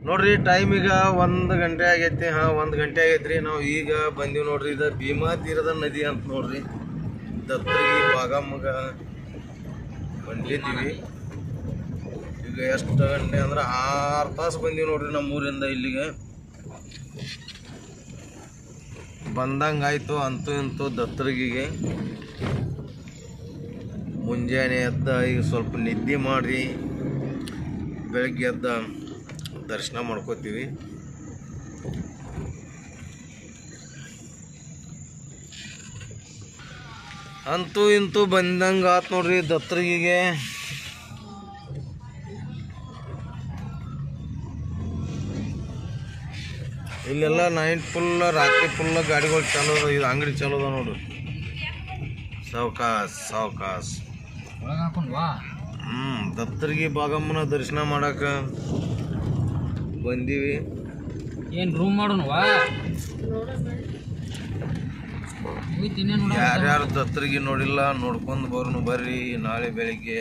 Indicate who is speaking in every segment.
Speaker 1: ನೋಡ್ರಿ ಟೈಮ್ ಈಗ ಒಂದು ಗಂಟೆ ಆಗೈತಿ ಹಾಂ ಒಂದು ಗಂಟೆ ಆಗೈತ್ರಿ ನಾವು ಈಗ ಬಂದೀವಿ ನೋಡ್ರಿ ಇದು ಭೀಮಾ ತೀರದ ನದಿ ಅಂತ ನೋಡ್ರಿ ದತ್ತಗಿ ಬಾಗಮ್ಮಗ ಬಂದಿದ್ದೀವಿ ಈಗ ಎಷ್ಟು ಗಂಟೆ ಅಂದ್ರೆ ಆರು ತಾಸು ಬಂದೀವಿ ನೋಡ್ರಿ ನಮ್ಮ ಊರಿಂದ ಇಲ್ಲಿಗೆ ಬಂದಂಗಾಯ್ತು ಅಂತೂ ಇಂತೂ ದತ್ತರಿಗಿಗೆ ಮುಂಜಾನೆ ಎದ್ದ ಈಗ ಸ್ವಲ್ಪ ನಿದ್ದೆ ಮಾಡಿ ಬೆಳಗ್ಗೆ ಎದ್ದ ದರ್ಶನ ಮಾಡ್ಕೋತೀವಿ ಅಂತೂ ಇಂತೂ ಬಂದಂಗೆ ಆತ್ ನೋಡ್ರಿ ದತ್ತರಿಗಿಗೆ ಇಲ್ಲೆಲ್ಲ ನೈಟ್ ಫುಲ್ ರಾತ್ರಿ ಫುಲ್ ಗಾಡಿಗಳು ಚಾಲೋ ಅದ ಇದು ಅಂಗಡಿ ಚಾಲೋ ಅದ ನೋಡ್ರಿ ಸಾವ್ಕಾಸ್ ಸಾವ್ಕಾಸ್
Speaker 2: ಒಳಗೆ ಹಾಕೊಂಡು ವಾ
Speaker 1: ಹ್ಞೂ ದತ್ತರಿಗೆ ಬಾಗಮ್ಮನ ದರ್ಶನ ಮಾಡಕ್ಕೆ ಬಂದೀವಿ
Speaker 2: ಏನು ರೂಮ್ ಮಾಡೋಣ ವಾ ಹೋಯ್ತು ಇನ್ನೇನು ನೋಡ
Speaker 1: ಯಾರ್ಯಾರು ದತ್ತರಿಗೆ ನೋಡಿಲ್ಲ ನೋಡ್ಕೊಂಡು ಬರೋನು ಬರ್ರಿ ನಾಳೆ ಬೆಳಿಗ್ಗೆ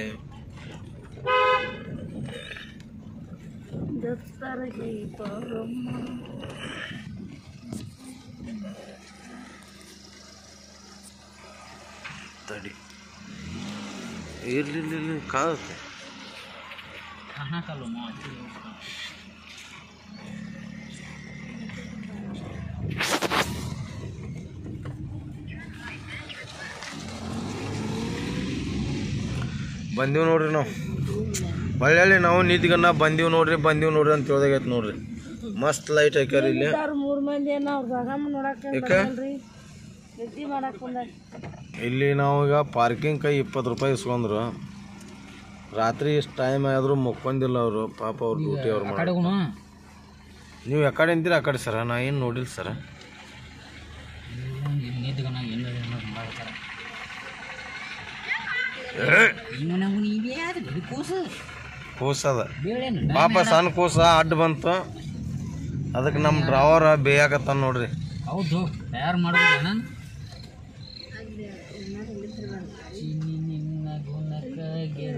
Speaker 1: ತಡಿ ಇರ್ಲಿ ಇರ್ಲಿ ಕಾಗುತ್ತೆ
Speaker 2: ಹಾಕಲ್ಲ
Speaker 1: ಬಂದೀವಿ ನೋಡ್ರಿ ನಾವು ಒಳ್ಳೆ ನಾವು ನಿಂತ್ಗನ್ನ ಬಂದೀವಿ ನೋಡ್ರಿ ಬಂದೀವಿ ನೋಡ್ರಿ ಅಂತ ಹೇಳ್ದಾಗೈತೆ ನೋಡ್ರಿ ಮಸ್ತ್ ಲೈಟ್ ಹಾಕ್ಯಾರ ಇಲ್ಲಿ
Speaker 3: ಮೂರ್ ಮಂದಿ ಏನೋ ಅವ್ರ ಬಾಗಮ್ಮ ನೋಡಕ್ಕೆ
Speaker 1: ಯಾಕೆ
Speaker 3: ನಿದ್ದೆ ಮಾಡಕ್ ಬಂದ
Speaker 1: ಇಲ್ಲಿ ನಾವು ಈಗ ಪಾರ್ಕಿಂಗ್ ಕೈ ಇಪ್ಪತ್ತು ರೂಪಾಯಿ ಇಸ್ಕೊಂಡ್ರು ರಾತ್ರಿ ಇಷ್ಟು ಟೈಮ್ ಆದರೂ ಮುಕ್ಕೊಂದಿಲ್ಲ ಅವರು ಪಾಪ ಅವ್ರ ಡ್ಯೂಟಿ ಅವ್ರು ಮಾಡಿ
Speaker 2: ಕಡೆಗುನು
Speaker 1: ನೀವು ಯಾಕಡೆ ಅಂತೀರ ಆ ಕಡೆ ಸರ ನಾ ಏನು ನೋಡಿಲ್ಲ ಸರ
Speaker 2: ನಿದ್ಗನ ಏನು ಮಾಡ್ತಾರೆ ಹಿಂಗ ನಾವು ನೀವೇ ಅದು ಕೂಸು
Speaker 1: ಕೂಸದ
Speaker 2: ಬೇಳೇನು
Speaker 1: ಪಾಪ ಸಣ್ಣ ಕೂಸ ಅಡ್ಡ ಬಂತು ಅದಕ್ಕೆ ನಮ್ಮ ಡ್ರೈವರ್ ಬೇಯಾಕತ್ತಾನ ನೋಡ್ರಿ
Speaker 2: ಹೌದು ತಯಾರು ಮಾಡ್ಬೋದು ನಾನು ಚಿನ್ನಿ ನಿನ್ನ ಗುಣಕ್ಕಾಗೆದ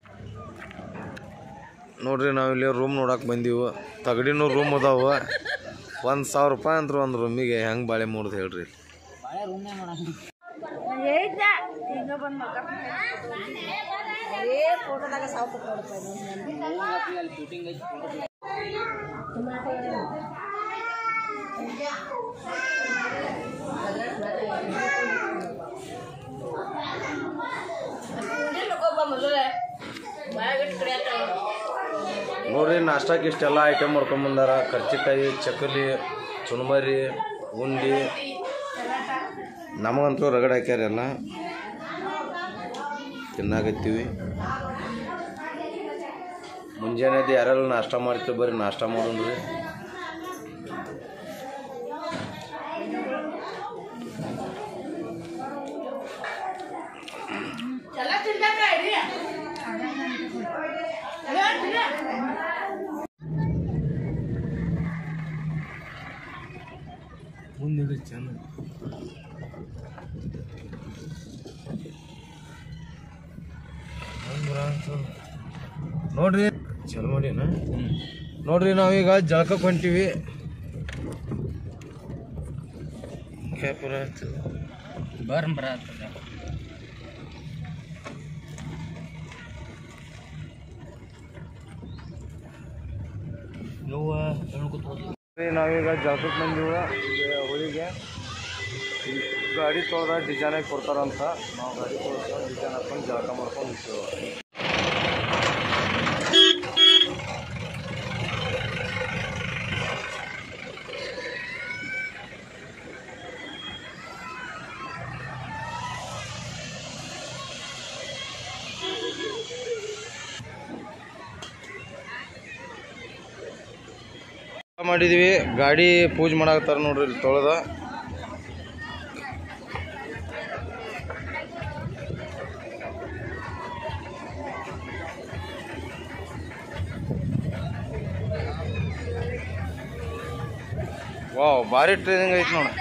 Speaker 1: ನೋಡ್ರಿ ನಾವು ಇಲ್ಲಿ ರೂಮ್ ನೋಡಕ್ಕೆ ಬಂದೀವಿ ತಗಡಿನೂ ರೂಮ್ ಅದಾವ ಒಂದು ಸಾವಿರ ರೂಪಾಯಿ ಅಂದ್ರೆ ಒಂದು ರೂಮಿಗೆ ಹೆಂಗೆ ಬಾಳೆ ಮೂಡ್ದು ಹೇಳ್ರಿ
Speaker 2: ಬಾಳೆ ರೂಮ್ನೇ ಮಾಡಂಗ
Speaker 3: ಹೇಳಿದ್ದ ಈಗ ಬಂದ್ ಮಗ ಏ ಫೋಟೋದಾಗ ಸಾವು ಕೊಟ್ಟು
Speaker 2: ಶೂಟಿಂಗ್ ಐತಿ
Speaker 1: ನೋಡ್ರಿ ನಾಷ್ಟಕ್ಕೆ ಇಷ್ಟೆಲ್ಲ ಐಟಮ್ ಮಾಡ್ಕೊಂಬಂದಾರ ಕರ್ಚಿಕಾಯಿ ಚಕ್ಕಲಿ ಚುನ್ಮರಿ ಉಂಡಿ ನಮಗಂತೂ ರಗಡ್ ಹಾಕ್ಯಾರ ಎಲ್ಲ ತಿನ್ನಾಕತ್ತೀವಿ ಮುಂಜಾನೆದ್ದು ಯಾರೆಲ್ಲ ನಾಷ್ಟ ಮಾಡ್ತೀವಿ ಬರ್ರಿ ನಾಷ್ಟ ಮಾಡೋಣ್ರಿ ಮುಂದೆ ಚೆನ್ನಾಗಿ ನೋಡ್ರಿ ಚಲೋ ಮಾಡಿನ ನೋಡ್ರಿ ನಾವೀಗ ಜಳಕಕ್ಕೆ ಹೊಂಟೀವಿ ಕ್ಯಾಪುರ ಆಯ್ತು
Speaker 2: ಬರ್ನ್ ಬರ ಆಗ್ತದೆ ಯವ್ವ ಹೇಳ್ಕೊತ ಹೋದ್ಲು.
Speaker 1: ರೀ ನಾವೀಗ ಜಳಕಕ್ಕೆ ಬಂದೀವಿ ಈಗ ಹೋಳಿಗೆ ಈ ಗಾಡಿ ತೊಳೆದ ಡಿಸೈನ್ ಆಗಿ ಕೊಡ್ತಾರಂತ ನಾವು ಗಾಡಿ ತೊಳ್ಕೊಂಡು ಡಿಸೈನ್ ಹಾಕೊಂಡು ಜಳಕ ಮಾಡ್ಕೊಂಡು ಹೋಗ್ತೀವಿ ಮಾಡಿದ್ವಿ ಗಾಡಿ ಪೂಜೆ ಮಾಡಾಕತ್ತಾರ ನೋಡ್ರಿ ಇಲ್ಲಿ ತೊಳೆದ ವಾವ್ ಭಾರಿ ಟ್ರೈನಿಂಗ್ ಐತಿ ನೋಡ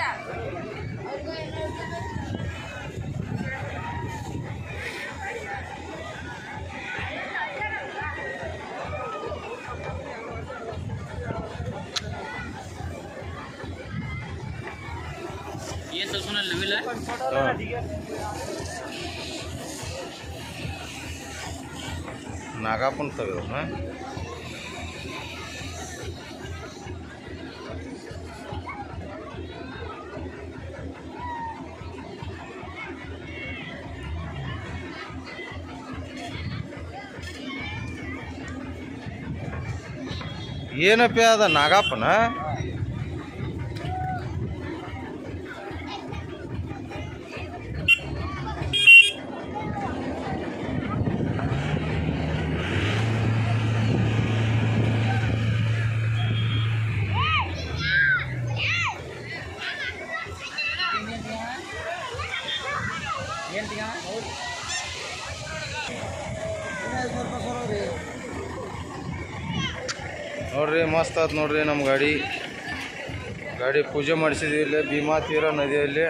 Speaker 2: ನವಿಲ
Speaker 1: ನಾಗಪ್ಪನ ತೆಗೆದ ಏನಪ್ಪ ಅದ ನಾಗಪ್ಪನ ನೋಡ್ರಿ ಮಸ್ತ್ ಆತ್ ನೋಡ್ರಿ ನಮ್ಮ ಗಾಡಿ ಗಾಡಿ ಪೂಜೆ ಮಾಡಿಸಿದ್ವಿ ಇಲ್ಲೇ ಭೀಮಾ ತೀರ ನದಿಯಲ್ಲಿ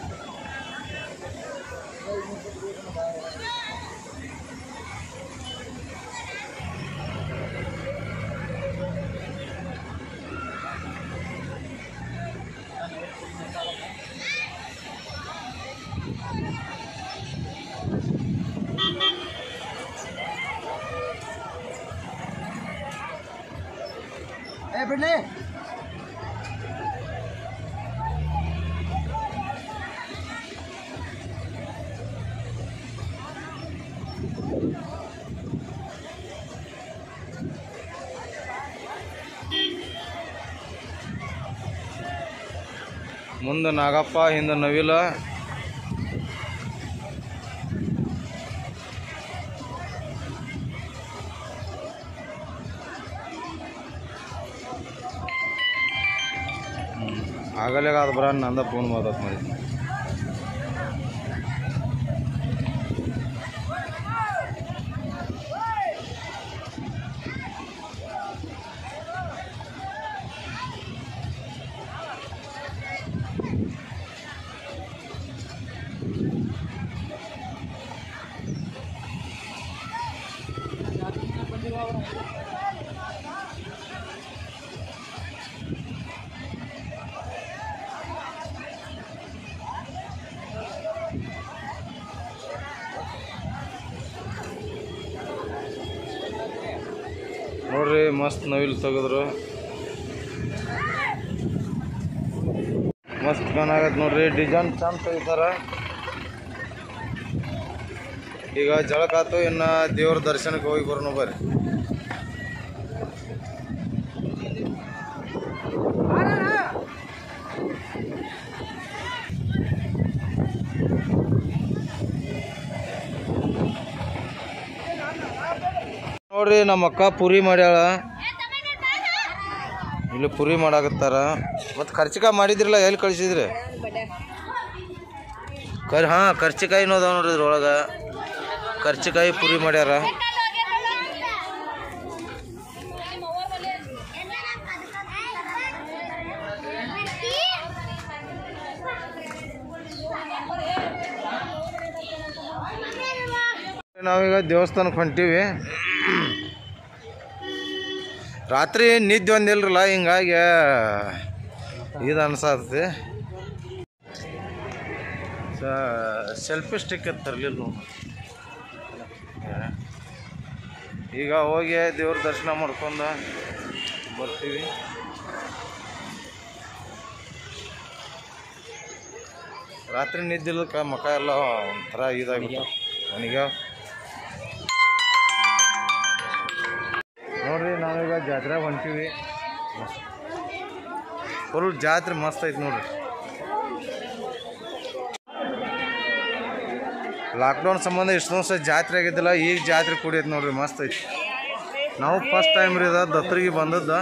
Speaker 2: ಏ ಬಿಡ್ಲಿ
Speaker 1: ಮುಂದೆ ನಾಗಪ್ಪ ಹಿಂದೆ ನವಿಲ ಆಗಲೇ ಅದು ಬರ ನಂದ ಫೋನ್ ಮಾತಾತ್ ಮಾಡಿ ನೋಡ್ರಿ ಮಸ್ತ್ ನವಿಲ್ ತೆಗೆದ್ರು ಮಸ್ತ್ ಕಾಣಾಗತ್ತೆ ನೋಡ್ರಿ ಡಿಸೈನ್ ಚಂದ ತೆಗಿತಾರ ಈಗ ಜಳಕಾತು ಇನ್ನು ದೇವ್ರ ದರ್ಶನಕ್ಕೆ ಹೋಗಿ ಬರೋಣ ಬರ್ರಿ ನೋಡ್ರಿ ನಮ್ಮ ಅಕ್ಕ ಪುರಿ ಮಾಡ್ಯಾಳ ಇಲ್ಲಿ ಪುರಿ ಮಾಡಾಕತ್ತಾರ ಮತ್ತು ಖರ್ಚಿಕಾಯಿ ಮಾಡಿದ್ರಲ್ಲ ಎಲ್ಲಿ ಕಳಿಸಿದ್ರಿ ಕರ್ ಹಾಂ ಖರ್ಚಿಕಾಯಿನೂ ಅದಾವ ನೋಡ್ರಿ ಇದ್ರೊಳಗೆ ಖರ್ಚಿಕಾಯಿ ಪುರಿ ಮಾಡ್ಯಾರ ನಾವೀಗ ದೇವಸ್ಥಾನಕ್ಕೆ ಹೊಂಟೀವಿ ರಾತ್ರಿ ನಿದ್ದೆ ಒಂದಿಲ್ರಲ್ಲ ಹಿಂಗಾಗಿ ಇದು ಅನ್ಸತ್ತೆ ಸೆಲ್ಫಿ ಸ್ಟಿಕ್ ತರಲಿಲ್ಲ ಈಗ ಹೋಗಿ ದೇವ್ರ ದರ್ಶನ ಮಾಡ್ಕೊಂಡು ಬರ್ತೀವಿ ರಾತ್ರಿ ನಿದ್ದಿಲ್ಲಕ್ಕ ಮುಖ ಎಲ್ಲ ಒಂಥರ ಇದಾಗ್ಬಿಟ್ಟು ನನಗೆ ನೋಡ್ರಿ ನಾವೀಗ ಜಾತ್ರೆಗೆ ಹೊಂಟೀವಿ ಫುಲ್ ಜಾತ್ರೆ ಮಸ್ತ್ ಐತಿ ನೋಡ್ರಿ ಲಾಕ್ಡೌನ್ ಸಂಬಂಧ ಇಷ್ಟೊಂದು ಸಹ ಜಾತ್ರೆ ಆಗಿದ್ದಿಲ್ಲ ಈಗ ಜಾತ್ರೆ ಕುಡಿಯೈತೆ ನೋಡ್ರಿ ಮಸ್ತ್ ಐತಿ ನಾವು ಫಸ್ಟ್ ಟೈಮ್ ರೀ ಇದು ದತ್ತರಿಗೆ ಬಂದದ್ದು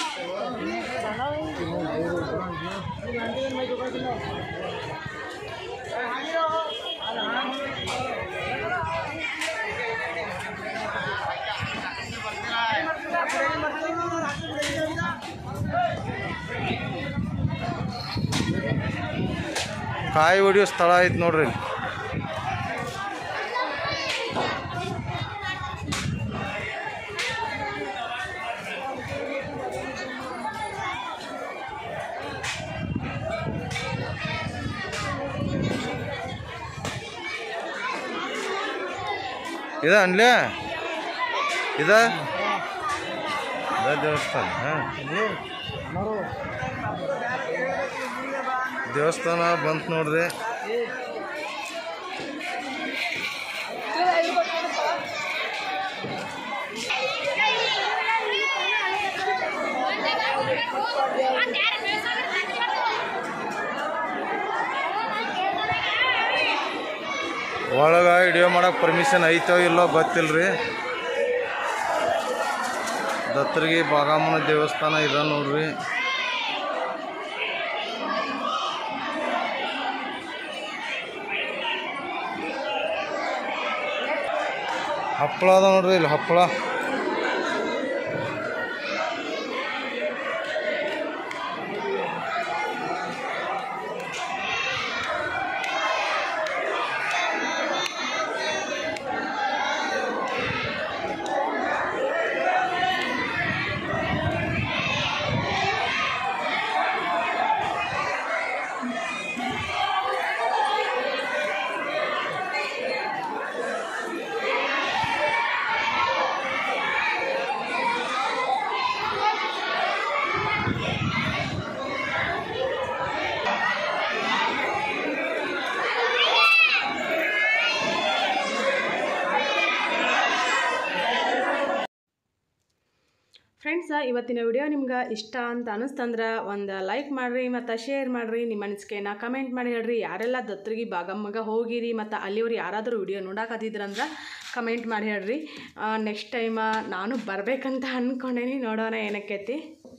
Speaker 1: ಕಾಯಿ ಹೊಡಿಯೋ ಸ್ಥಳ ಐತಿ ನೋಡ್ರಿ ಇಲ್ಲಿ. ಇದ ಅನ್ಲೇ ಇದ ಇದ ದೇವಸ್ಥಾನ ಹಾಂ ದೇವಸ್ಥಾನ ಬಂತು ನೋಡ್ರಿ ಒಳಗೆ ವಿಡಿಯೋ ಮಾಡಕ್ಕೆ ಪರ್ಮಿಷನ್ ಐತೋ ಇಲ್ಲೋ ಗೊತ್ತಿಲ್ರಿ ದತ್ತರಿಗೆ ಬಾಗಾಮನ ದೇವಸ್ಥಾನ ಇದೆ ನೋಡ್ರಿ ಹಪ್ಪಳ ಅದ ನೋಡ್ರಿ ಇಲ್ಲಿ ಹಪ್ಪಳ
Speaker 4: ಫ್ರೆಂಡ್ಸ್ ಇವತ್ತಿನ ವಿಡಿಯೋ ನಿಮ್ಗೆ ಇಷ್ಟ ಅಂತ ಅನಿಸ್ತಂದ್ರೆ ಒಂದು ಲೈಕ್ ಮಾಡಿರಿ ಮತ್ತು ಶೇರ್ ಮಾಡಿರಿ ನಿಮ್ಮ ಅನಿಸಿಕೆನ ಕಮೆಂಟ್ ಮಾಡಿ ಹೇಳ್ರಿ ಯಾರೆಲ್ಲ ದತ್ತರಿಗೆ ಬಾಗಮ್ಮಗ ಹೋಗಿರಿ ಮತ್ತು ಅಲ್ಲಿಯವ್ರು ಯಾರಾದರೂ ವಿಡಿಯೋ ನೋಡಕತ್ತಿದ್ರಂದ್ರೆ ಕಮೆಂಟ್ ಮಾಡಿ ಹೇಳ್ರಿ ನೆಕ್ಸ್ಟ್ ಟೈಮ ನಾನು ಬರಬೇಕಂತ ಅಂದ್ಕೊಂಡೇನಿ ನೋಡೋಣ ಏನಕ್ಕೈತಿ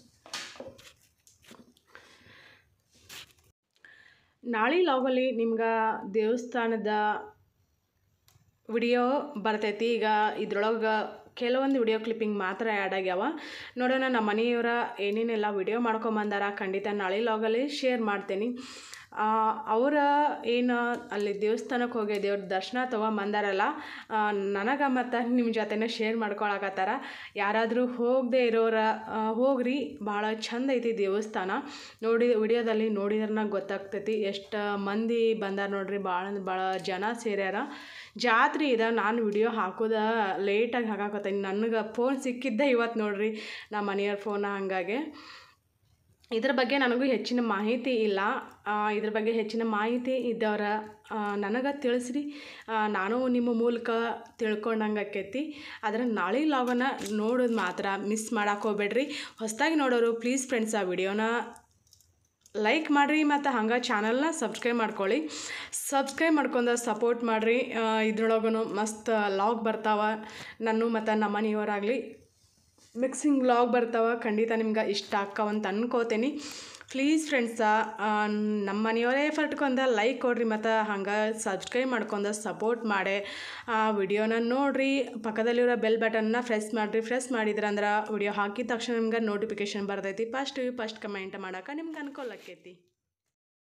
Speaker 4: ನಾಳೆ ಲಾಗಲ್ಲಿ ನಿಮ್ಗೆ ದೇವಸ್ಥಾನದ ವಿಡಿಯೋ ಬರ್ತೈತಿ ಈಗ ಇದ್ರೊಳಗೆ ಕೆಲವೊಂದು ವಿಡಿಯೋ ಕ್ಲಿಪ್ಪಿಂಗ್ ಮಾತ್ರ ಆ್ಯಡ್ ಆಗ್ಯಾವ ನೋಡೋಣ ನಮ್ಮ ಮನೆಯವರ ಏನೇನೆಲ್ಲ ವಿಡಿಯೋ ಮಾಡ್ಕೊಂಬಂದಾರ ಖಂಡಿತ ನಾಳೆ ಲಾಗಲ್ಲಿ ಶೇರ್ ಮಾಡ್ತೀನಿ ಅವರ ಏನು ಅಲ್ಲಿ ದೇವಸ್ಥಾನಕ್ಕೆ ಹೋಗಿ ದೇವ್ರ ದರ್ಶನ ತೊಗೊಂಬಂದಾರಲ್ಲ ನನಗೆ ಮತ್ತು ನಿಮ್ಮ ಜೊತೆನೇ ಶೇರ್ ಮಾಡ್ಕೊಳಕತ್ತಾರ ಯಾರಾದರೂ ಹೋಗದೆ ಇರೋರ ಆ, ಹೋಗ್ರಿ ಭಾಳ ಚಂದ ಐತಿ ದೇವಸ್ಥಾನ ನೋಡಿ ವಿಡಿಯೋದಲ್ಲಿ ನೋಡಿದ್ರೆ ಗೊತ್ತಾಗ್ತೈತಿ ಎಷ್ಟು ಮಂದಿ ಬಂದಾರ ನೋಡ್ರಿ ಭಾಳ ಭಾಳ ಜನ ಸೇರ್ಯಾರ ಜಾತ್ರೆ ಇದೆ ನಾನು ವಿಡಿಯೋ ಹಾಕೋದ ಲೇಟಾಗಿ ಹಾಕಾಕತ್ತೀನಿ ನನಗೆ ಫೋನ್ ಸಿಕ್ಕಿದ್ದೆ ಇವತ್ತು ನೋಡ್ರಿ ನಮ್ಮ ಮನೆಯವ್ರ ಫೋನ ಹಾಗಾಗಿ ಇದ್ರ ಬಗ್ಗೆ ನನಗೂ ಹೆಚ್ಚಿನ ಮಾಹಿತಿ ಇಲ್ಲ ಆ, ಇದ್ರ ಬಗ್ಗೆ ಹೆಚ್ಚಿನ ಮಾಹಿತಿ ಇದ್ದವ್ರ ನನಗೆ ತಿಳಿಸ್ರಿ ಆ, ನಾನು ನಿಮ್ಮ ಮೂಲಕ ತಿಳ್ಕೊಂಡಂಗೆ ಆಕೈತಿ ಆದರೆ ನಾಳೆ ಲಾಗನ ನೋಡೋದು ಮಾತ್ರ ಮಿಸ್ ಮಾಡಕ್ಕೆ ಹೋಗ್ಬೇಡ್ರಿ ಹೊಸದಾಗಿ ನೋಡೋರು ಪ್ಲೀಸ್ ಫ್ರೆಂಡ್ಸ್ ಆ ವಿಡಿಯೋನ ಲೈಕ್ ಮಾಡಿರಿ ಮತ್ತು ಹಂಗೆ ಚಾನಲ್ನ ಸಬ್ಸ್ಕ್ರೈಬ್ ಮಾಡ್ಕೊಳ್ಳಿ ಸಬ್ಸ್ಕ್ರೈಬ್ ಮಾಡ್ಕೊಂಡು ಸಪೋರ್ಟ್ ಮಾಡಿರಿ ಇದ್ರೊಳಗೂ ಮಸ್ತ್ ಲಾಗ್ ಬರ್ತಾವ ನಾನು ಮತ್ತು ನಮ್ಮ ಮನೆಯವರಾಗಲಿ ಮಿಕ್ಸಿಂಗ್ ಲಾಗ್ ಬರ್ತಾವ ಖಂಡಿತ ನಿಮ್ಗೆ ಇಷ್ಟ ಆಕ್ಕವಂತ ಅನ್ಕೋತೀನಿ ಪ್ಲೀಸ್ ಫ್ರೆಂಡ್ಸ ನಮ್ಮ ಮನೆಯವರೇ ಎಫರ್ಟ್ಕೊಂಡ ಲೈಕ್ ಕೊಡ್ರಿ ಮತ್ತು ಹಂಗೆ ಸಬ್ಸ್ಕ್ರೈಬ್ ಮಾಡ್ಕೊಂಡು ಸಪೋರ್ಟ್ ಮಾಡಿ ಆ ವಿಡಿಯೋನ ನೋಡಿರಿ ಪಕ್ಕದಲ್ಲಿರೋ ಬೆಲ್ ಬಟನ್ನ ಪ್ರೆಸ್ ಮಾಡಿರಿ ಪ್ರೆಸ್ ಮಾಡಿದ್ರಂದ್ರೆ ವಿಡಿಯೋ ಹಾಕಿದ ತಕ್ಷಣ ನಿಮ್ಗೆ ನೋಟಿಫಿಕೇಶನ್ ಬರ್ತೈತಿ ಫಸ್ಟ್ ಫಸ್ಟ್ ಕಮೆಂಟ್ ಮಾಡೋಕೆ ನಿಮ್ಗೆ ಅನ್ಕೊಲಕ್ಕೈತಿ